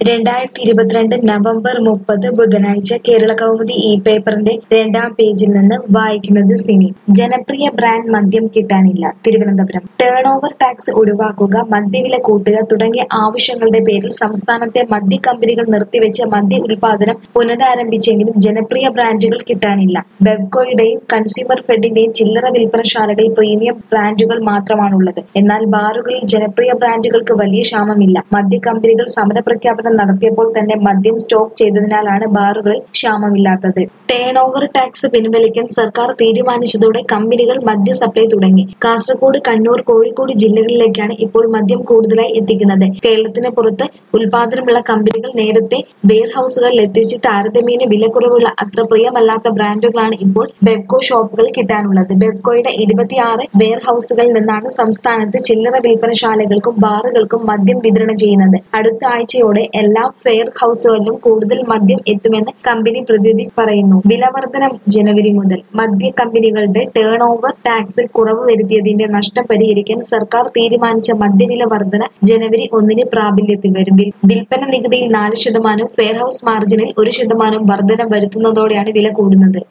രണ്ടായിരത്തി ഇരുപത്തിരണ്ട് നവംബർ മുപ്പത് ബുധനാഴ്ച കേരള കൗമുദി ഈ പേപ്പറിന്റെ രണ്ടാം പേജിൽ നിന്ന് വായിക്കുന്നത് സിനി ജനപ്രിയ ബ്രാൻഡ് മദ്യം കിട്ടാനില്ല തിരുവനന്തപുരം ടേൺ ഓവർ ടാക്സ് ഒഴിവാക്കുക മദ്യവില കൂട്ടുക തുടങ്ങിയ ആവശ്യങ്ങളുടെ പേരിൽ സംസ്ഥാനത്തെ മദ്യ കമ്പനികൾ നിർത്തിവെച്ച മദ്യ ഉൽപാദനം പുനരാരംഭിച്ചെങ്കിലും ജനപ്രിയ ബ്രാൻഡുകൾ കിട്ടാനില്ല ബെവ്കോയുടെയും കൺസ്യൂമർ ഫെഡിന്റെയും ചില്ലറ വിൽപ്പനശാലകളിൽ പ്രീമിയം ബ്രാൻഡുകൾ മാത്രമാണുള്ളത് എന്നാൽ ബാറുകളിൽ ജനപ്രിയ ബ്രാൻഡുകൾക്ക് വലിയ ക്ഷാമമില്ല മദ്യ കമ്പനികൾ സമരപ്രഖ്യാപനം നടത്തിയപ്പോൾ തന്നെ മദ്യം സ്റ്റോക്ക് ചെയ്തതിനാലാണ് ബാറുകളിൽ ക്ഷാമമില്ലാത്തത് ടേൺ ഓവർ ടാക്സ് പിൻവലിക്കാൻ സർക്കാർ തീരുമാനിച്ചതോടെ കമ്പനികൾ മദ്യ സപ്ലൈ തുടങ്ങി കാസർഗോഡ് കണ്ണൂർ കോഴിക്കോട് ജില്ലകളിലേക്കാണ് ഇപ്പോൾ മദ്യം കൂടുതലായി എത്തിക്കുന്നത് കേരളത്തിന് പുറത്ത് ഉൽപാദനമുള്ള കമ്പനികൾ നേരത്തെ വെയർ ഹൗസുകളിൽ എത്തിച്ച് താരതമ്യേന വിലക്കുറവുള്ള അത്ര പ്രിയമല്ലാത്ത ബ്രാൻഡുകളാണ് ഇപ്പോൾ ബെവ്കോ ഷോപ്പുകളിൽ കിട്ടാനുള്ളത് ബെവ്കോയുടെ ഇരുപത്തിയാറ് വെയർ ഹൗസുകളിൽ നിന്നാണ് സംസ്ഥാനത്ത് ചില്ലറ വിൽപ്പനശാലകൾക്കും ബാറുകൾക്കും മദ്യം വിതരണം ചെയ്യുന്നത് അടുത്ത ആഴ്ചയോടെ എല്ലാ ഫെയർ ഹൗസുകളിലും കൂടുതൽ മദ്യം എത്തുമെന്ന് കമ്പനി പ്രതിനിധി പറയുന്നു വില വർധനം ജനുവരി മുതൽ മദ്യ കമ്പനികളുടെ ടേൺ ഓവർ ടാക്സിൽ കുറവ് വരുത്തിയതിന്റെ നഷ്ടം പരിഹരിക്കാൻ സർക്കാർ തീരുമാനിച്ച മദ്യവില വർധന ജനുവരി ഒന്നിന് പ്രാബല്യത്തിൽ വരും വിൽ- വിൽപ്പന നികുതിയിൽ നാല് ശതമാനവും ഫെയർ ഹൗസ് മാർജിനിൽ ഒരു ശതമാനവും വർധന വരുത്തുന്നതോടെയാണ് വില കൂടുന്നത്